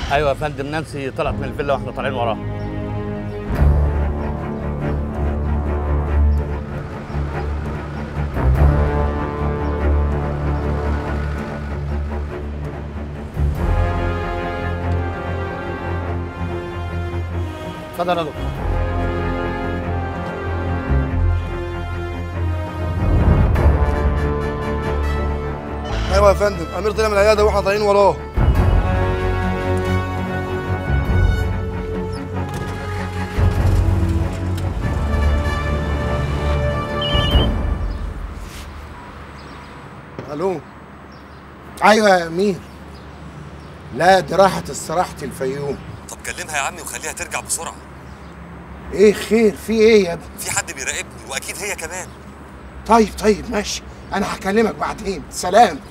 ايوه يا فندم نانسي طلعت من الفيلا واحنا طالعين وراها اتفضل يا دكتور ايوه يا فندم امير طلع من العياده واحنا طالعين وراه الو ايوه يا امير لا دي راحت استراحة الفيوم طب كلمها يا عمي وخليها ترجع بسرعه ايه خير في ايه يا ابني في حد بيراقبني واكيد هي كمان طيب طيب ماشي انا هكلمك بعدين سلام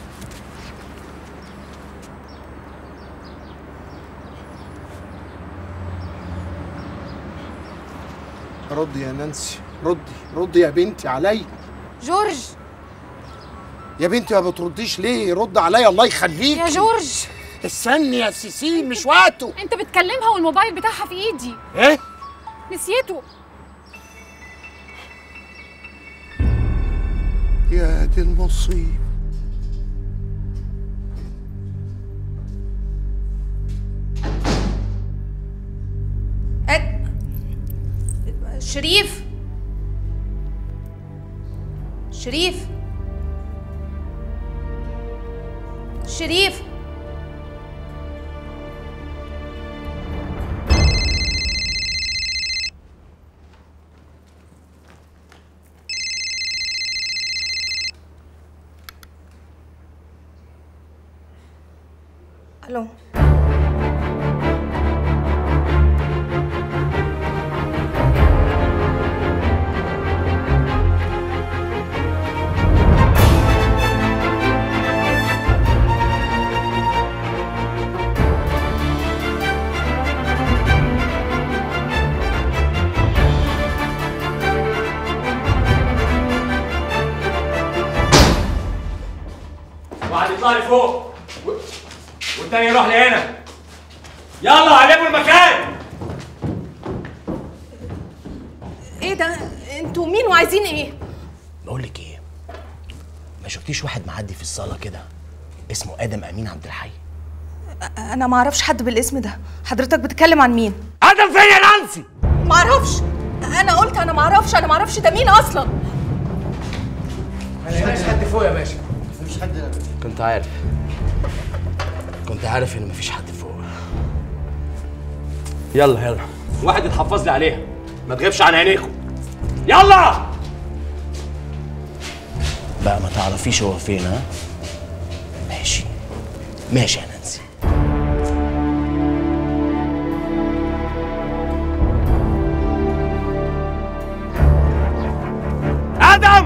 ردي يا نانسي ردي ردي يا بنتي علي جورج يا بنتي ما بترديش ليه رد عليا الله يخليك يا جورج استني يا سيسين مش وقته انت بتكلمها والموبايل بتاعها في ايدي ايه نسيته يا دي المصيبة شريف شريف شريف الو واحد يطلع لي فوق و- والتاني يروح لهنا يلا علموا المكان ايه ده انتوا مين وعايزين ايه بقول لك ايه ما شفتيش واحد معدي في الصاله كده اسمه ادم امين عبد الحي انا ما اعرفش حد بالاسم ده حضرتك بتتكلم عن مين ادم فين يا نانسي ما اعرفش انا قلت انا ما اعرفش انا ما اعرفش ده مين اصلا ما لقيناش حد فوق يا باشا مفيش حد هنا كنت عارف كنت عارف ان مفيش حد فوق يلا يلا واحد يتحفظ لي عليها ما تغيبش عن عينيكم يلا بقى ما تعرفيش هو فين ها ماشي ماشي يا نانسي ادم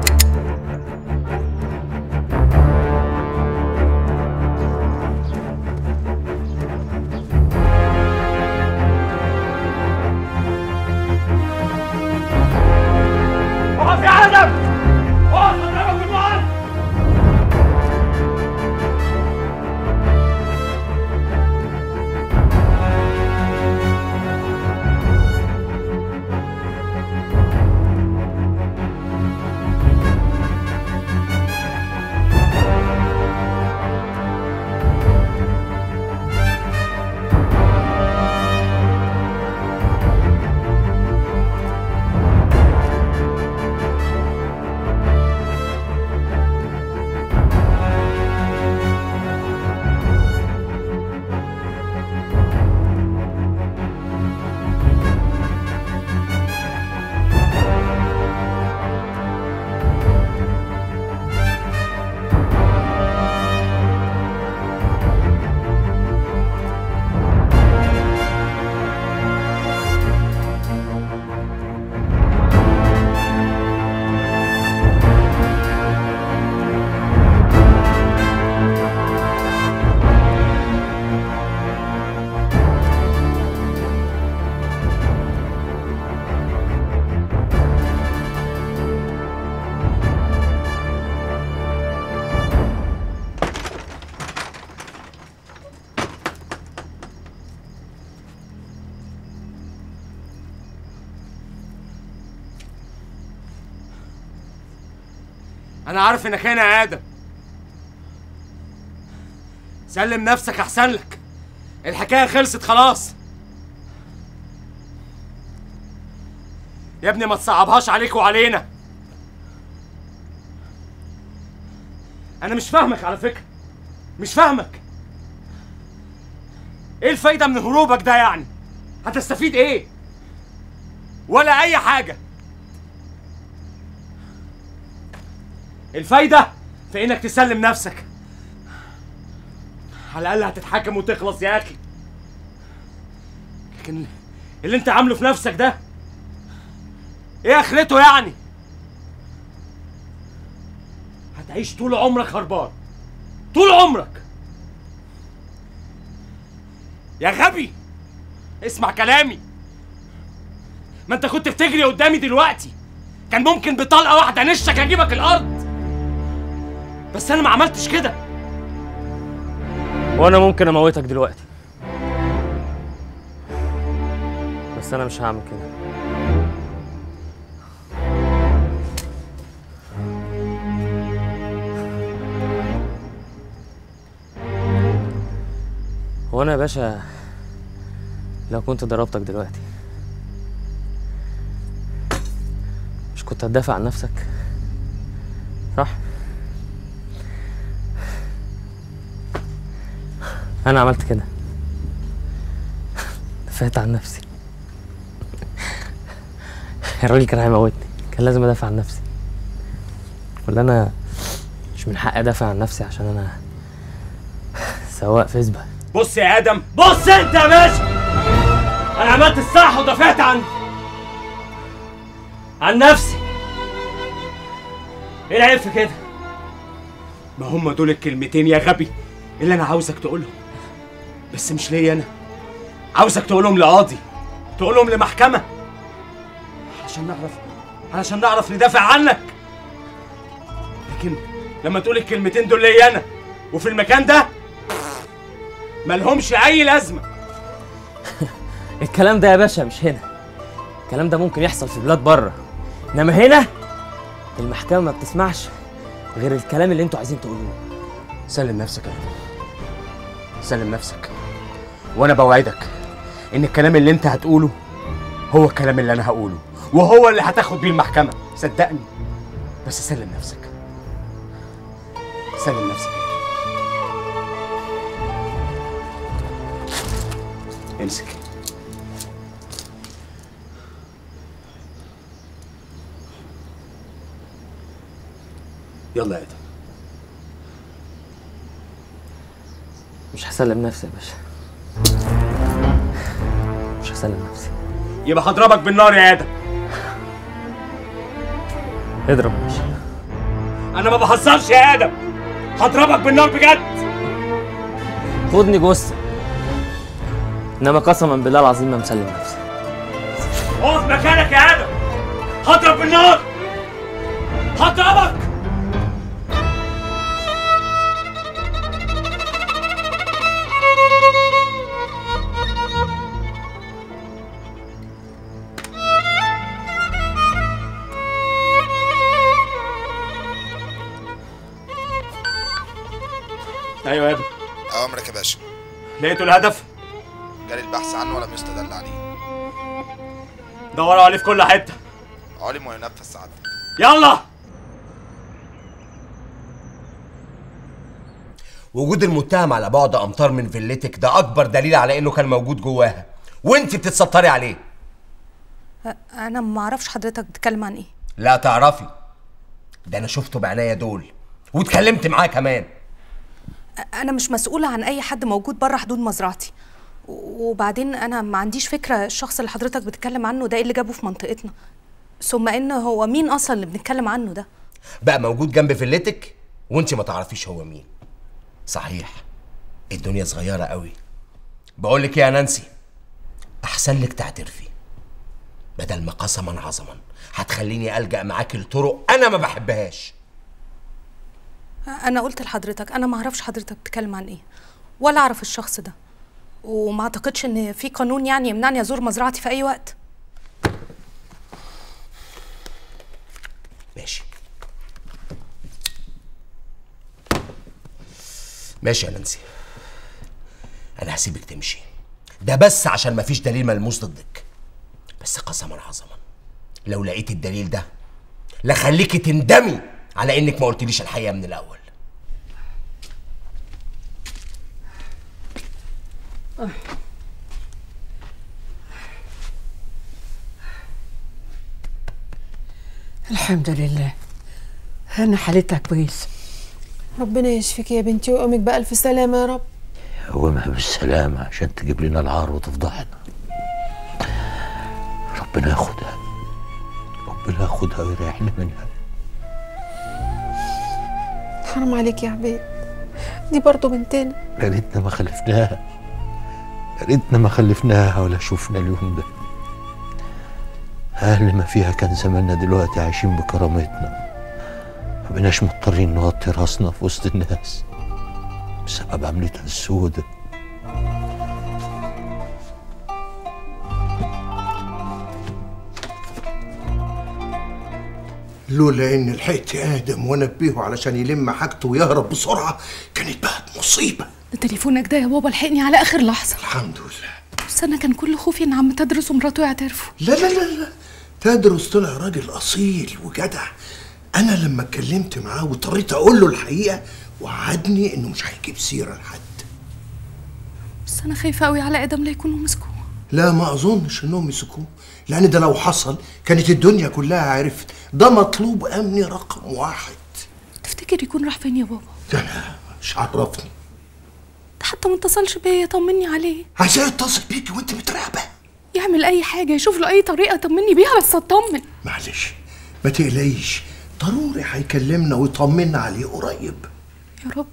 اقف يا ادم اقف اضربك بالمعارض انا عارف انك هنا يا ادم سلم نفسك احسن لك الحكايه خلصت خلاص يا ابني ما تصعبهاش عليك وعلينا انا مش فاهمك على فكره مش فاهمك ايه الفايده من هروبك ده يعني هتستفيد ايه ولا اي حاجه الفايده في انك تسلم نفسك على الاقل هتتحاكم وتخلص يا اخي لكن اللي انت عامله في نفسك ده ايه اخرته يعني هتعيش طول عمرك هربان طول عمرك يا غبي اسمع كلامي ما انت كنت بتجري قدامي دلوقتي كان ممكن بطلقه واحده نشك اجيبك الارض بس انا ما عملتش كده وانا ممكن اموتك دلوقتي بس انا مش هعمل كده هو انا يا باشا لو كنت ضربتك دلوقتي مش كنت هتدافع عن نفسك صح انا عملت كده دافعت عن نفسي الراجل كان هيموتني كان لازم ادافع عن نفسي ولا انا مش من حقي ادافع عن نفسي عشان انا سواق فيسبا بص يا ادم بص انت يا باشا انا عملت الصح ودافعت عن عن نفسي ايه العيب في كده ما هم دول الكلمتين يا غبي اللي انا عاوزك تقولهم بس مش ليا انا عاوزك تقولهم لقاضي تقولهم لمحكمه علشان نعرف علشان نعرف ندافع عنك لكن لما تقول الكلمتين دول ليا انا وفي المكان ده ملهمش اي لازمه الكلام ده يا باشا مش هنا الكلام ده ممكن يحصل في بلاد بره انما هنا المحكمه ما بتسمعش غير الكلام اللي انتوا عايزين تقولوه سلم نفسك يا ادم سلم نفسك وانا بوعدك ان الكلام اللي انت هتقوله هو الكلام اللي انا هقوله وهو اللي هتاخد بيه المحكمه صدقني بس سلم نفسك سلم نفسك امسك يلا يا ادم مش هسلم نفسي يا باشا مش هسلم نفسي يبقى هضربك بالنار يا ادم اضرب يا باشا انا ما بهزرش يا ادم هضربك بالنار بجد خدني جثه انما قسما بالله العظيم ما مسلم نفسي اقف مكانك يا ادم هضرب بالنار هضربك ايوه يا ابني اوامرك يا باشا لقيتوا الهدف جالي البحث عنه ولا يستدل عليه دوروا عليه في كل حته علم وينفذ سعادتك يلا وجود المتهم على بعد امتار من فيلتك ده اكبر دليل على انه كان موجود جواها وانت بتتستري عليه انا ما اعرفش حضرتك بتتكلم عن ايه لا تعرفي ده انا شفته بعناية دول واتكلمت معاه كمان انا مش مسؤوله عن اي حد موجود بره حدود مزرعتي وبعدين انا ما عنديش فكره الشخص اللي حضرتك بتتكلم عنه ده ايه اللي جابه في منطقتنا ثم ان هو مين اصلا اللي بنتكلم عنه ده بقى موجود جنب فيلتك وانت ما تعرفيش هو مين صحيح الدنيا صغيرة قوي بقول لك يا نانسي احسن لك تعترفي بدل ما قسما عظما هتخليني الجا معاك لطرق انا ما بحبهاش انا قلت لحضرتك انا ما اعرفش حضرتك بتتكلم عن ايه ولا اعرف الشخص ده وما اعتقدش ان في قانون يعني يمنعني ازور مزرعتي في اي وقت ماشي ماشي يا نانسي انا هسيبك تمشي ده بس عشان مفيش دليل ملموس ضدك بس قسما عظما لو لقيت الدليل ده لخليكي تندمي على انك ما قلتليش الحقيقه من الاول الحمد لله انا حالتها كويسه ربنا يشفيك يا بنتي ويقومك بألف سلامة يا رب قومها بالسلامة عشان تجيب لنا العار وتفضحنا ربنا ياخدها ربنا ياخدها ويريحنا منها حرام عليك يا عبيد دي برضه بنتنا يا ريتنا ما خلفناها يا ريتنا ما خلفناها ولا شفنا اليوم ده أهل ما فيها كان زماننا دلوقتي عايشين بكرامتنا ما بقيناش مضطرين نغطي راسنا في وسط الناس بسبب عملتها السودة لولا اني لحقت ادم وانبهه علشان يلم حاجته ويهرب بسرعه كانت بقت مصيبه ده تليفونك ده يا بابا لحقني على اخر لحظه الحمد لله بس انا كان كل خوفي ان عم تدرس ومراته يعترفوا لا لا لا لا تدرس طلع راجل اصيل وجدع انا لما اتكلمت معاه واضطريت اقول له الحقيقه وعدني انه مش هيجيب سيره لحد بس انا خايفه قوي على ادم لا يكونوا مسكوه لا ما اظنش انهم يسكوه لان ده لو حصل كانت الدنيا كلها عرفت ده مطلوب امني رقم واحد تفتكر يكون راح فين يا بابا ده انا مش عرفني ده حتى ما اتصلش بيا يطمني عليه عايزاه يتصل بيكي وانت متراقبه يعمل اي حاجه يشوف له اي طريقه يطمني بيها بس اطمن معلش ما تقلقيش ضروري هيكلمنا ويطمنا عليه قريب يا رب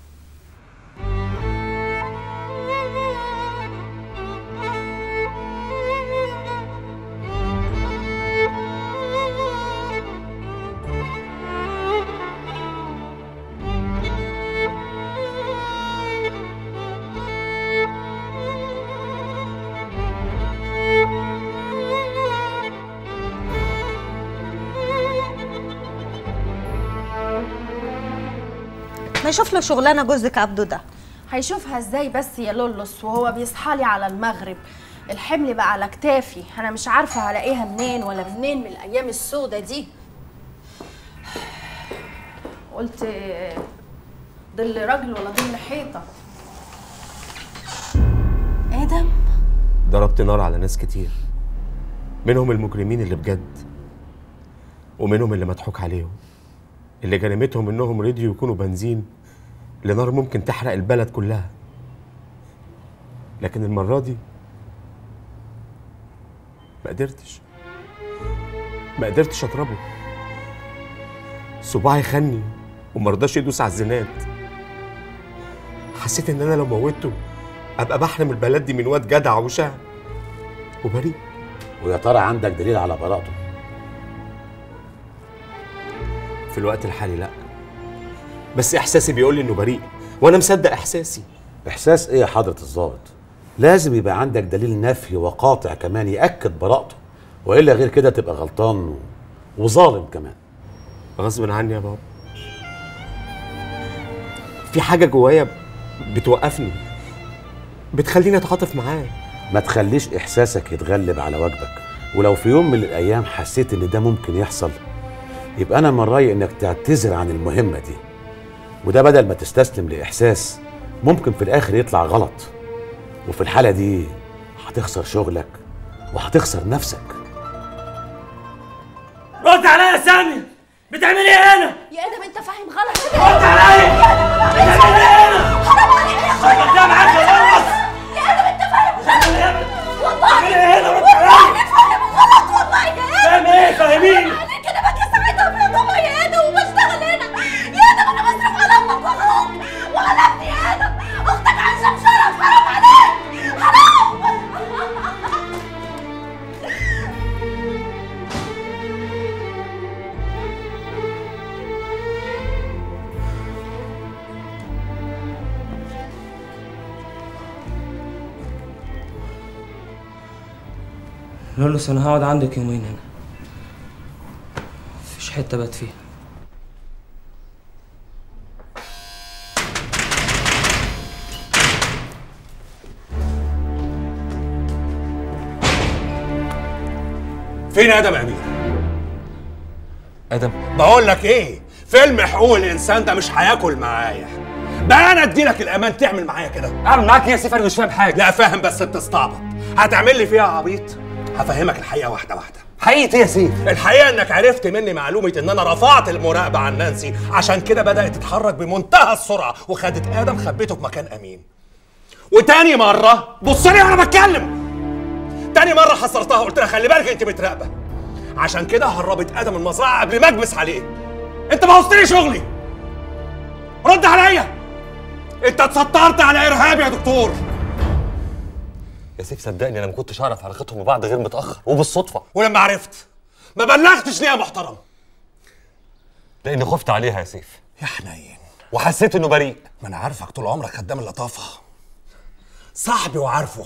ما يشوف له شغلانه جوزك عبده ده هيشوفها ازاي بس يا لولس وهو بيصحى لي على المغرب الحمل بقى على كتافي انا مش عارفه هلاقيها منين ولا منين من الايام السودة دي قلت ظل راجل ولا ظل حيطه ادم ضربت نار على ناس كتير منهم المجرمين اللي بجد ومنهم اللي مضحوك عليهم اللي جريمتهم انهم رضيوا يكونوا بنزين لنار ممكن تحرق البلد كلها لكن المرة دي ما قدرتش ما قدرتش اضربه صباعي خني ومرضاش يدوس على الزناد حسيت ان انا لو موتته ابقى بحرم البلد دي من واد جدع وشهم وبريء ويا ترى عندك دليل على براءته في الوقت الحالي لا بس احساسي بيقول لي انه بريء وانا مصدق احساسي احساس ايه يا حضره الضابط لازم يبقى عندك دليل نفي وقاطع كمان ياكد براءته والا غير كده تبقى غلطان و... وظالم كمان غصب عني يا بابا في حاجه جوايا بتوقفني بتخليني اتعاطف معاه ما تخليش احساسك يتغلب على واجبك ولو في يوم من الايام حسيت ان ده ممكن يحصل يبقى انا من رايي انك تعتذر عن المهمه دي وده بدل ما تستسلم لاحساس ممكن في الاخر يطلع غلط وفي الحاله دي هتخسر شغلك وهتخسر نفسك رد عليا يا سامي بتعملي ايه هنا؟ يا ادم انت فاهم غلط رد عليا بتعملي ايه هنا؟ حرام عليك يا شكلك ده معاك يا خلص يا ادم انت فاهم والله بتعملي ايه هنا؟ رد والله عليا فاهم غلط والله يا ادم فاهم ايه؟ فاهميني عليك انا باجي اساعدها في هدومها يا ادم وبشتغل هنا يا ادم انا بصرف على امك واخوك وعلى ابني يا ادم اختك عايشه بشرف حرام عليك حرام لولوس انا هقعد عندك يومين هنا مفيش حته بات فيها فين ادم يا امير ادم بقول لك ايه فيلم حقوق الانسان ده مش هياكل معايا بقى انا اديلك الامان تعمل معايا كده اعمل معاك ايه يا سيف انا مش فاهم حاجه لا فاهم بس بتستعبط هتعمل لي فيها عبيط هفهمك الحقيقه واحده واحده حقيقه ايه يا سيف الحقيقه انك عرفت مني معلومه ان انا رفعت المراقبه عن نانسي عشان كده بدات تتحرك بمنتهى السرعه وخدت ادم خبيته في مكان امين وتاني مره بص لي وانا بتكلم تاني مره حصرتها قلت لها خلي بالك انت متراقبه عشان كده هربت ادم المزرعه قبل ما اكبس عليه انت بوظت لي شغلي رد عليا انت اتسترت على ارهاب يا دكتور يا سيف صدقني انا ما كنتش اعرف علاقتهم ببعض غير متاخر وبالصدفه ولما عرفت ما بلغتش ليه يا محترم لاني خفت عليها يا سيف يا حنين وحسيت انه بريء ما انا عارفك طول عمرك خدام اللطافه صاحبي وعارفه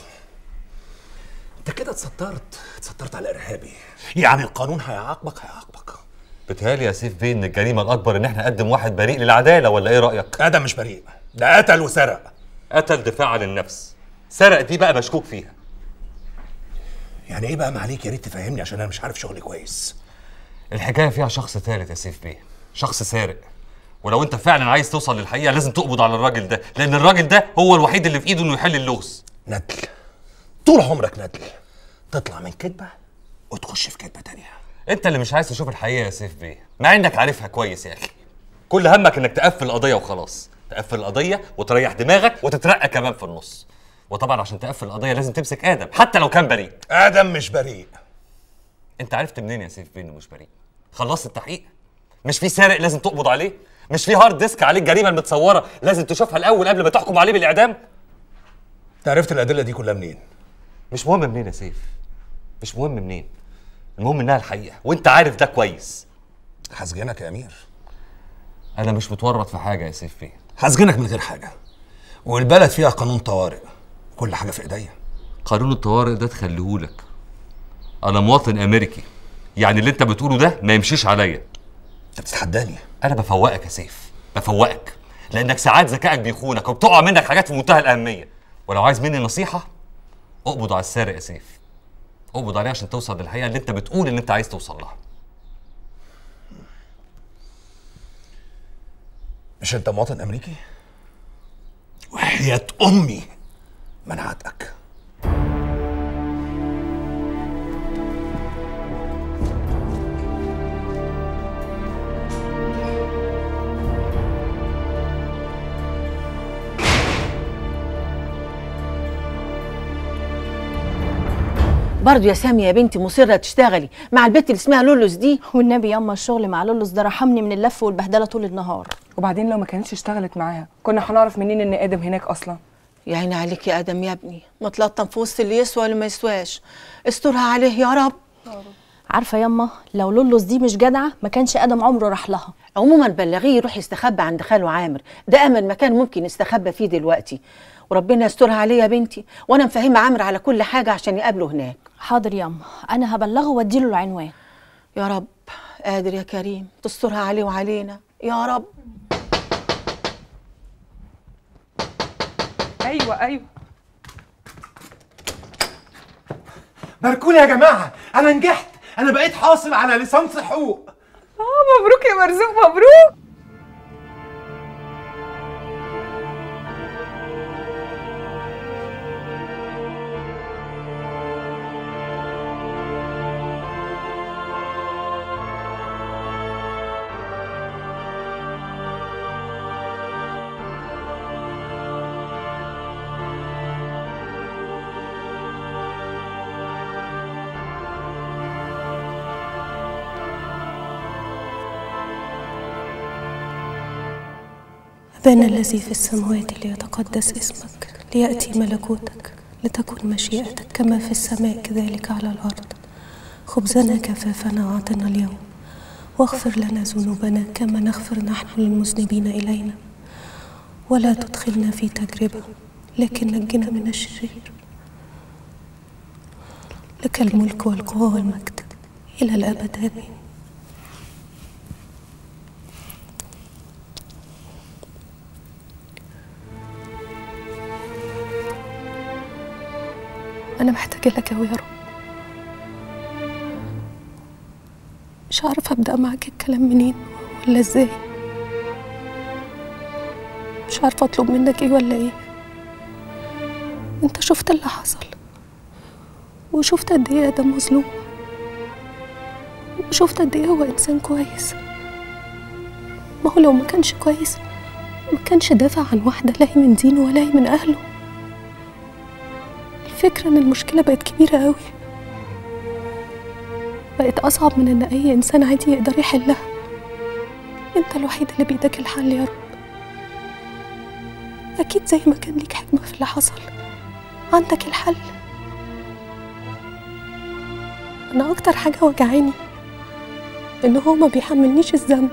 انت كده اتسترت اتسترت على ارهابي يعني القانون هيعاقبك هيعاقبك بتهيألي يا سيف بيه ان الجريمه الاكبر ان احنا نقدم واحد بريء للعداله ولا ايه رايك ادم مش بريء ده قتل وسرق قتل دفاع عن النفس سرق دي بقى مشكوك فيها يعني ايه بقى معليك يا ريت تفهمني عشان انا مش عارف شغلي كويس الحكايه فيها شخص ثالث يا سيف بيه شخص سارق ولو انت فعلا عايز توصل للحقيقه لازم تقبض على الراجل ده لان الراجل ده هو الوحيد اللي في ايده انه يحل اللغز ندل طول عمرك ندل تطلع من كدبه وتخش في كدبه تانية انت اللي مش عايز تشوف الحقيقه يا سيف بيه مع انك عارفها كويس يا اخي كل همك انك تقفل القضيه وخلاص تقفل القضيه وتريح دماغك وتترقى كمان في النص وطبعا عشان تقفل القضيه لازم تمسك ادم حتى لو كان بريء ادم مش بريء انت عرفت منين يا سيف بيه انه مش بريء خلصت التحقيق مش في سارق لازم تقبض عليه مش في هارد ديسك عليه الجريمه المتصوره لازم تشوفها الاول قبل ما تحكم عليه بالاعدام انت عرفت الادله دي كلها منين مش مهم منين يا سيف مش مهم منين المهم انها الحقيقه وانت عارف ده كويس هسجنك يا امير انا مش متورط في حاجه يا سيف بيه هسجنك من غير حاجه والبلد فيها قانون طوارئ كل حاجه في ايديا قانون الطوارئ ده تخليهولك انا مواطن امريكي يعني اللي انت بتقوله ده ما يمشيش عليا انت بتتحداني انا بفوقك يا سيف بفوقك لانك ساعات ذكائك بيخونك وبتقع منك حاجات في منتهى الاهميه ولو عايز مني نصيحه اقبض على السارق يا سيف اقبض عليه عشان توصل للحقيقه اللي انت بتقول ان انت عايز توصل لها مش انت مواطن امريكي وحياه امي منعتك برضه يا سامي يا بنتي مصره تشتغلي مع البت اللي اسمها لولوس دي والنبي ياما الشغل مع لولوس ده رحمني من اللف والبهدله طول النهار وبعدين لو ما كانتش اشتغلت معاها كنا هنعرف منين ان ادم هناك اصلا يا عيني عليك يا ادم يا ابني متلطم في وسط اللي يسوى واللي ما يسواش استرها عليه يا رب عارفه ياما لو لولوس دي مش جدعه ما كانش ادم عمره راح لها عموما بلغيه يروح يستخبى عند خاله عامر ده امن مكان ممكن يستخبى فيه دلوقتي وربنا يسترها عليه يا بنتي وانا مفهمه عامر على كل حاجه عشان يقابله هناك حاضر ياما انا هبلغه واديله العنوان يا رب قادر يا كريم تسترها عليه وعلينا يا رب ايوه ايوه باركولي يا جماعه انا نجحت انا بقيت حاصل على ليسانس حقوق اه مبروك يا مرزوق مبروك أبانا الذي في السماوات ليتقدس اسمك ليأتي ملكوتك لتكن مشيئتك كما في السماء كذلك على الأرض خبزنا كفافنا أعطنا اليوم واغفر لنا ذنوبنا كما نغفر نحن للمذنبين إلينا ولا تدخلنا في تجربة لكن نجنا من الشرير لك الملك والقوة والمجد إلى الأبد آمين أنا محتاجة لك أوي يا رب مش عارفة أبدأ معاك الكلام منين ولا إزاي مش عارفة أطلب منك إيه ولا إيه أنت شفت اللي حصل وشفت قد إيه آدم مظلوم وشفت قد إيه هو إنسان كويس ما هو لو ما كانش كويس ما كانش دافع عن واحدة لا هي من دينه ولا هي من أهله الفكرة إن المشكلة بقت كبيرة قوي بقت أصعب من إن أي إنسان عادي يقدر يحلها أنت الوحيد اللي بإيدك الحل يا رب أكيد زي ما كان ليك حكمة في اللي حصل عندك الحل أنا أكتر حاجة وجعاني إن هو ما بيحملنيش الذنب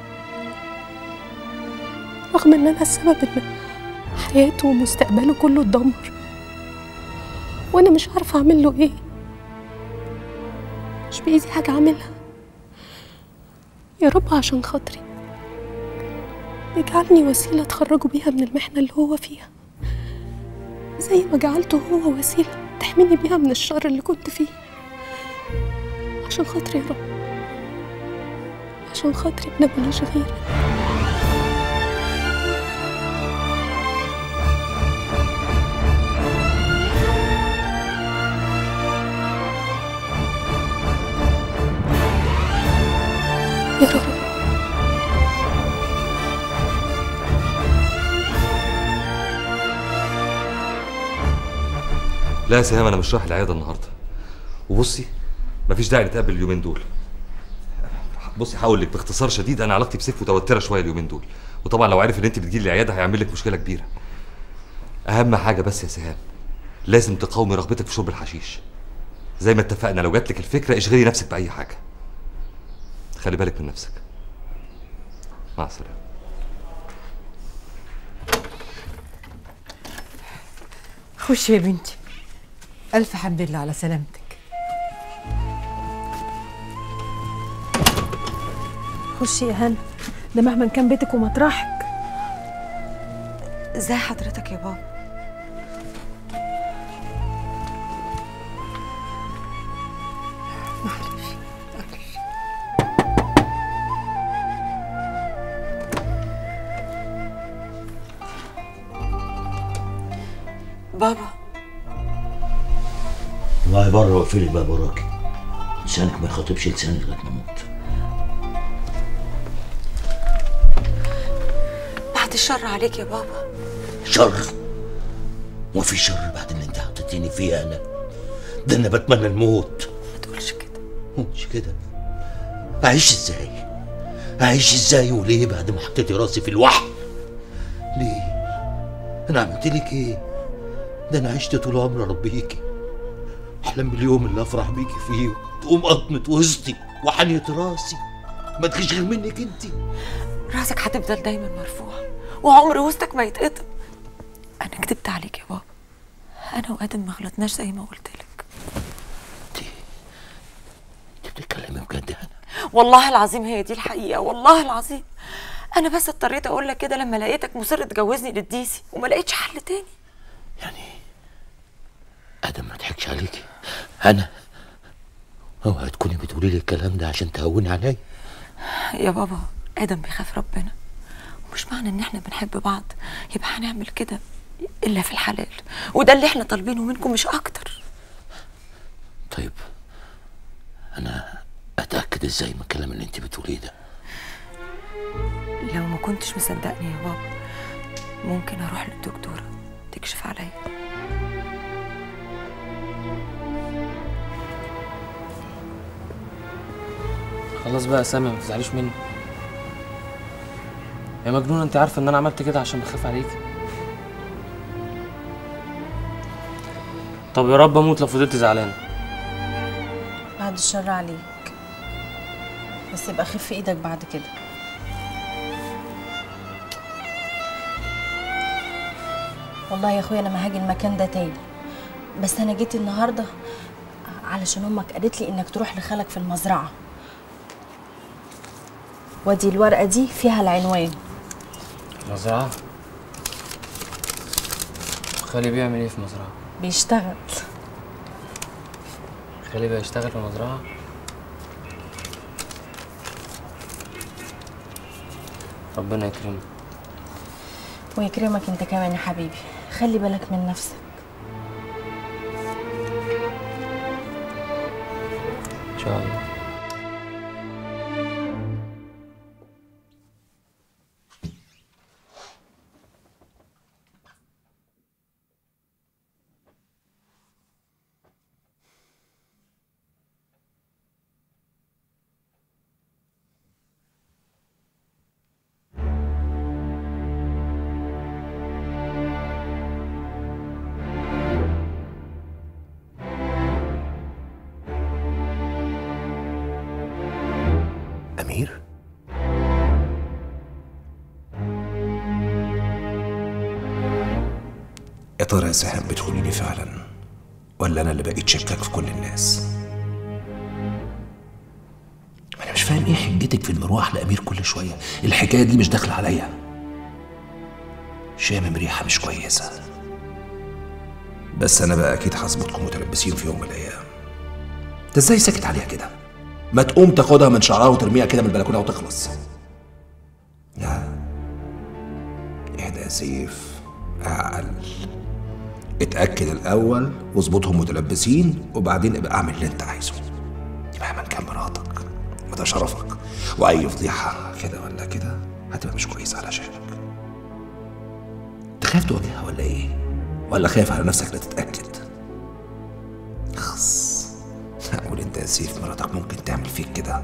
رغم إن أنا السبب إن حياته ومستقبله كله اتدمر وأنا مش عارفة أعمل له إيه مش بإيدي حاجة أعملها يا رب عشان خاطري اجعلني وسيلة تخرجه بيها من المحنة اللي هو فيها زي ما جعلته هو وسيلة تحميني بيها من الشر اللي كنت فيه عشان خاطري يا رب عشان خاطري أنا ماليش غيرك يا رب لا يا سهام انا مش رايح العياده النهارده وبصي مفيش داعي نتقابل اليومين دول بصي هقول لك باختصار شديد انا علاقتي بسيف متوتره شويه اليومين دول وطبعا لو عرف ان انت بتجيلي العياده هيعمل لك مشكله كبيره اهم حاجه بس يا سهام لازم تقاومي رغبتك في شرب الحشيش زي ما اتفقنا لو جات لك الفكره اشغلي نفسك باي حاجه خلي بالك من نفسك مع السلامه خشي يا بنتي ألف حمد لله على سلامتك خشي يا هنا ده مهما كان بيتك ومطرحك ازاي حضرتك يا بابا بابا والله بره واقفلي الباب وراكي لسانك ما يخاطبش لساني لغايه ما اموت بعد الشر عليك يا بابا شر وفي شر بعد اللي انت حطيتيني فيه انا ده انا بتمنى الموت ما تقولش كده مش كده اعيش ازاي اعيش ازاي وليه بعد ما حطيتي راسي في الوحل ليه انا عملت لك ايه ده انا عشت طول عمري اربيكي احلم باليوم اللي افرح بيكي فيه تقوم قطمة وسطي وحنية راسي ما تخيش غير منك انت راسك هتفضل دايما مرفوع وعمر وسطك ما يتقطم انا كدبت عليك يا بابا انا وادم ما غلطناش زي ما قلت لك بتتكلمي بجد انا والله العظيم هي دي الحقيقه والله العظيم انا بس اضطريت اقول لك كده لما لقيتك مصر تجوزني للديسي وما لقيتش حل تاني ادم ما ضحكش عليكي انا اوعي تكوني بتقولي لي الكلام ده عشان تهوني عليا يا بابا ادم بيخاف ربنا ومش معنى ان احنا بنحب بعض يبقى هنعمل كده الا في الحلال وده اللي احنا طالبينه منكم مش اكتر طيب انا اتاكد ازاي من الكلام اللي انت بتقوليه ده لو ما كنتش مصدقني يا بابا ممكن اروح للدكتوره تكشف عليا خلاص بقى يا سامي ما تزعليش مني يا مجنون انت عارفه ان انا عملت كده عشان بخاف عليك طب يا رب اموت لو فضلت زعلان بعد الشر عليك بس يبقى خف ايدك بعد كده والله يا اخويا انا ما هاجي المكان ده تاني بس انا جيت النهارده علشان امك قالت لي انك تروح لخالك في المزرعه ودي الورقه دي فيها العنوان مزرعة خالي بيعمل ايه في مزرعة؟ بيشتغل خالي بقى يشتغل في مزرعة ربنا يكرمك ويكرمك انت كمان يا حبيبي خلي بالك من نفسك ان شاء الله أمير يا ترى يا سهام بتخونيني فعلا ولا انا اللي بقيت شكاك في كل الناس انا مش فاهم ايه حجتك في المروح لامير كل شويه الحكايه دي مش داخله عليا شامم ريحه مش كويسه بس انا بقى اكيد هظبطكم متلبسين في يوم من الايام انت ازاي ساكت عليها كده ما تقوم تاخدها من شعرها وترميها كده من البلكونه وتخلص لا اهدى يا سيف اعقل اتأكد الأول واظبطهم متلبسين وبعدين ابقى اعمل اللي أنت عايزه دي مهما كان مراتك وده شرفك وأي فضيحة كده ولا كده هتبقى مش كويسة علشانك أنت خايف تواجهها ولا إيه؟ ولا خايف على نفسك لا تتأكد؟ خص أقول أنت يا سيف مراتك ممكن تعمل فيك كده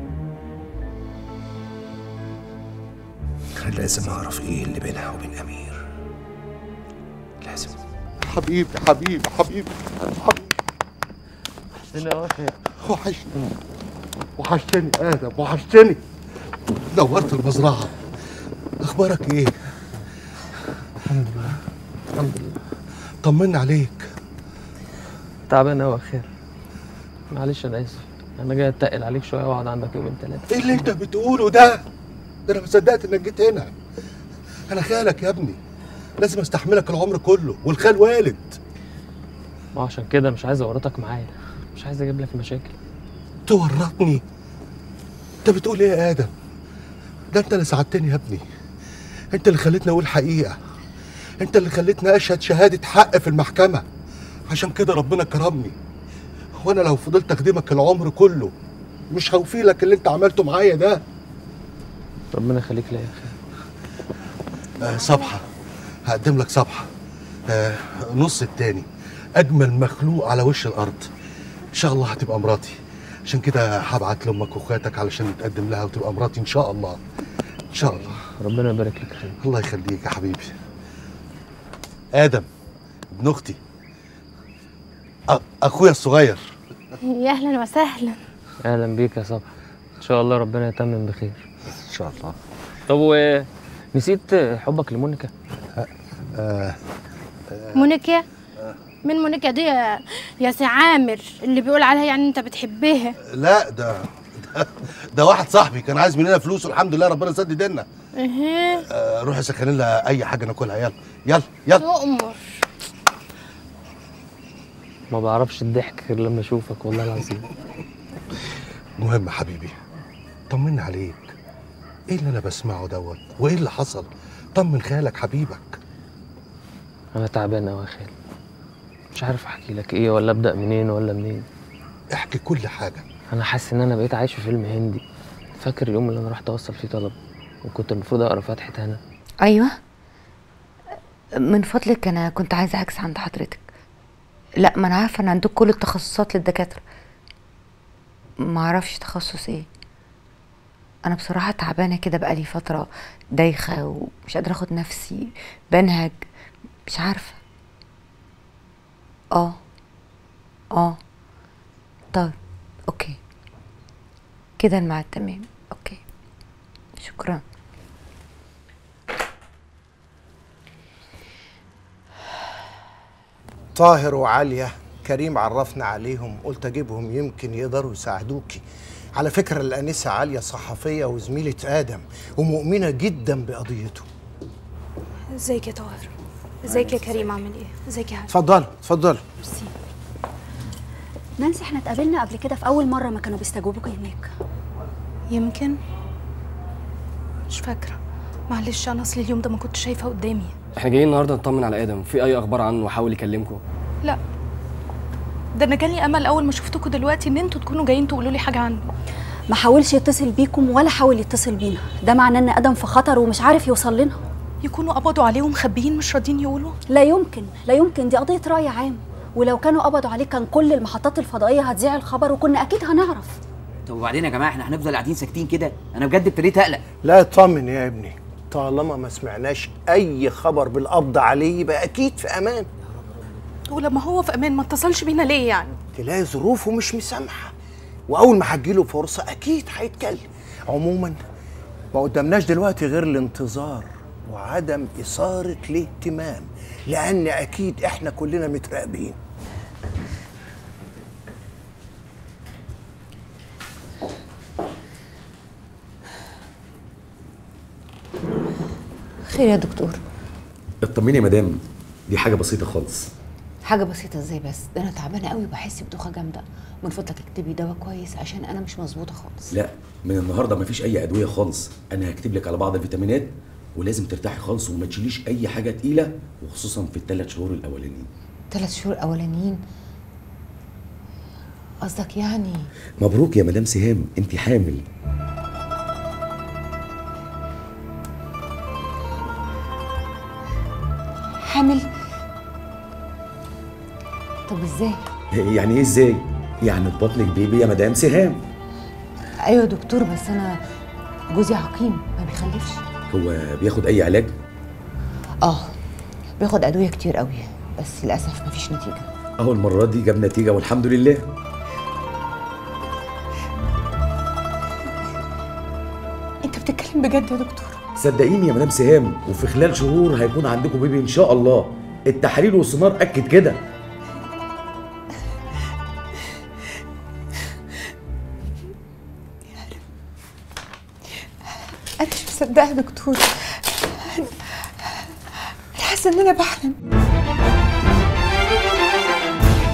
لازم أعرف إيه اللي بينها وبين أمير لازم حبيبي حبيبي حبيبي حبيبي وحشتني قوي خير وحشتني وحشتني ادم وحشتني نورت المزرعه اخبارك ايه الحمد لله الحمد لله طمنا عليك تعبان قوي خير معلش انا اسف انا جاي اتقل عليك شويه واقعد عندك يومين ثلاثه ايه اللي انت بتقوله ده ده انا ما صدقت انك جيت هنا انا خالك يا ابني لازم استحملك العمر كله والخال والد ما عشان كده مش عايز اورطك معايا مش عايز اجيب لك مشاكل تورطني انت بتقول ايه يا ادم ده انت اللي ساعدتني يا ابني انت اللي خليتني اقول حقيقه انت اللي خليتني اشهد شهاده حق في المحكمه عشان كده ربنا كرمني وانا لو فضلت اخدمك العمر كله مش هوفي لك اللي انت عملته معايا ده ربنا يخليك ليا يا خير آه صبحه هقدم لك صبحه آه نص التاني اجمل مخلوق على وش الارض ان شاء الله هتبقى مراتي عشان كده هبعت لامك واخواتك علشان نتقدم لها وتبقى مراتي ان شاء الله ان شاء الله ربنا يبارك لك خير الله يخليك يا حبيبي ادم ابن اختي أ- اخويا الصغير يا اهلا وسهلا اهلا بيك يا صبحي ان شاء الله ربنا يتمم بخير ان شاء الله طب و نسيت حبك لمونيكا آه مونيكا من مونيكا دي يا- يا سي عامر اللي بيقول عليها يعني انت بتحبها لا ده ده, ده واحد صاحبي كان عايز مننا فلوس والحمد لله ربنا سدد لنا اها آه روح سخن لها اي حاجه ناكلها يلا يلا يلا تؤمر ما بعرفش الضحك غير لما اشوفك والله العظيم مهم حبيبي طمنا عليك ايه اللي انا بسمعه دوت وايه اللي حصل طمن خالك حبيبك انا تعبان قوي يا خال مش عارف احكي لك ايه ولا ابدا منين ولا منين احكي كل حاجه انا حاسس ان انا بقيت عايش في فيلم هندي فاكر اليوم اللي انا رحت اوصل فيه طلب وكنت المفروض اقرا فتحة هنا ايوه من فضلك انا كنت عايزه عكس عند حضرتك لا ما انا عارفه ان عندك كل التخصصات للدكاتره ما اعرفش تخصص ايه انا بصراحه تعبانه كده بقالي فتره دايخه ومش قادره اخد نفسي بنهج مش عارفه اه اه طيب اوكي كده الميعاد تمام اوكي شكرا طاهر وعالية كريم عرفنا عليهم قلت اجيبهم يمكن يقدروا يساعدوكي على فكرة الأنسة عالية صحفية وزميلة آدم ومؤمنة جدا بقضيته ازيك يا طاهر ازيك يا كريم عامل ايه ازيك يا عادل اتفضلوا اتفضلوا نانسي احنا اتقابلنا قبل كده في اول مره ما كانوا بيستجوبوك هناك يمكن مش فاكره معلش انا اصل اليوم ده ما كنتش شايفه قدامي احنا جايين النهارده نطمن على ادم في اي اخبار عنه وحاول يكلمكم لا ده انا جالي امل اول ما شفتكم دلوقتي ان انتوا تكونوا جايين تقولوا لي حاجه عنه ما حاولش يتصل بيكم ولا حاول يتصل بينا ده معناه ان ادم في خطر ومش عارف يوصل لنا يكونوا قبضوا عليه ومخبيين مش راضيين يقولوا لا يمكن لا يمكن دي قضيه راي عام ولو كانوا قبضوا عليه كان كل المحطات الفضائيه هتذيع الخبر وكنا اكيد هنعرف طب وبعدين يا جماعه احنا هنفضل قاعدين ساكتين كده انا بجد ابتديت اقلق لا اطمن يا ابني طالما ما سمعناش اي خبر بالقبض عليه يبقى اكيد في امان ولما هو في امان ما اتصلش بينا ليه يعني تلاقي ظروفه مش مسامحه واول ما هتجيله فرصه اكيد هيتكلم عموما ما قدامناش دلوقتي غير الانتظار وعدم اثاره الاهتمام لان اكيد احنا كلنا متراقبين خير يا دكتور اطمني يا مدام دي حاجه بسيطه خالص حاجة بسيطة ازاي بس ده انا تعبانة قوي وبحس بدوخة جامدة من فضلك اكتبي دواء كويس عشان انا مش مظبوطة خالص لا من النهارده مفيش اي ادويه خالص انا هكتب لك على بعض الفيتامينات ولازم ترتاحي خالص وما تشيليش اي حاجه تقيله وخصوصا في الثلاث شهور الاولانيين ثلاث شهور اولانيين قصدك يعني مبروك يا مدام سهام انت حامل حامل طب ازاي يعني ايه ازاي يعني في بطنك بيبي يا مدام سهام ايوه يا دكتور بس انا جوزي عقيم ما بيخلفش هو بياخد اي علاج اه بياخد ادوية كتير قوي بس للاسف مفيش نتيجة اهو المره دي جاب نتيجه والحمد لله انت بتتكلم بجد يا دكتور صدقيني يا مدام سهام وفي خلال شهور هيكون عندكم بيبي ان شاء الله التحاليل والسونار اكد كده انا مش مصدقه يا دكتور انا حاسه ان انا بحلم